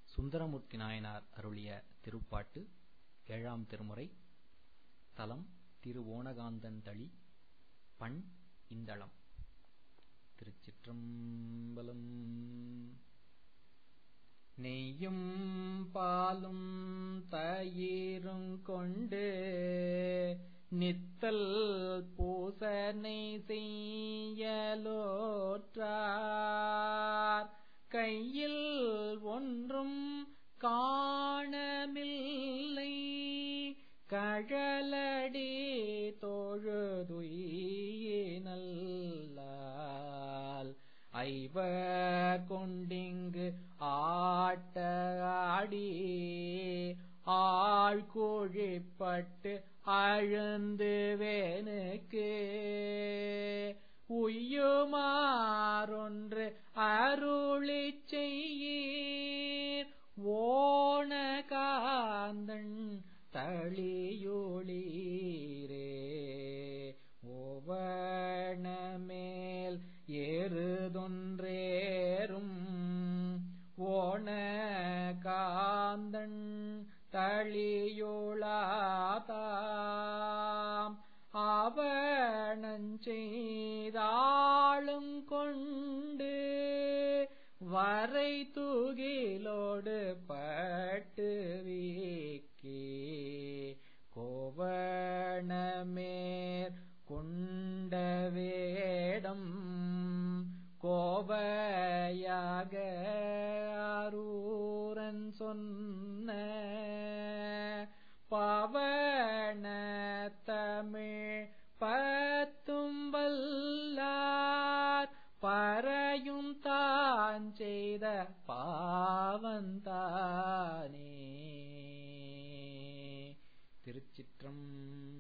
சுந்தரமூர்த்தி நாயனார் அருளிய திருப்பாட்டு ஏழாம் திருமுறை தலம் திருவோணகாந்தந்தளி பண் இந்தளம் திருச்சிற்றம்பலம் நெய்யும் பாலும் தயிரும் கொண்டு நித்தல் பூசனை செய்யலோற்றார் கையில் ஒன்றும் காணமில்லை கழலடி தொழுதுயினல்லால் ஐவர் கொண்டிங்கு ஆட்ட ஆடி ஆழ்கோழிப்பட்டு அழுந்து வேனுக்கு உய்யுமாறொன்று அருளி செய்யீர் ஓண காந்தன் தளியொளீரே ஓவணமேல் ஏறுதொன்றேறும் ஓண காந்தன் தளியுளாதாம் அவனஞ்செய்தாளும் கொண்டு வரை தூகிலோடு பட்டு வீக்கி கோவணமேற் கொண்ட வேடம் கோவையாக அரூரன் சொன்ன பவன தமிழ் பத்தும் வல்லார் பறையும் தான் செய்த பாவந்தானே திருச்சிற்றம்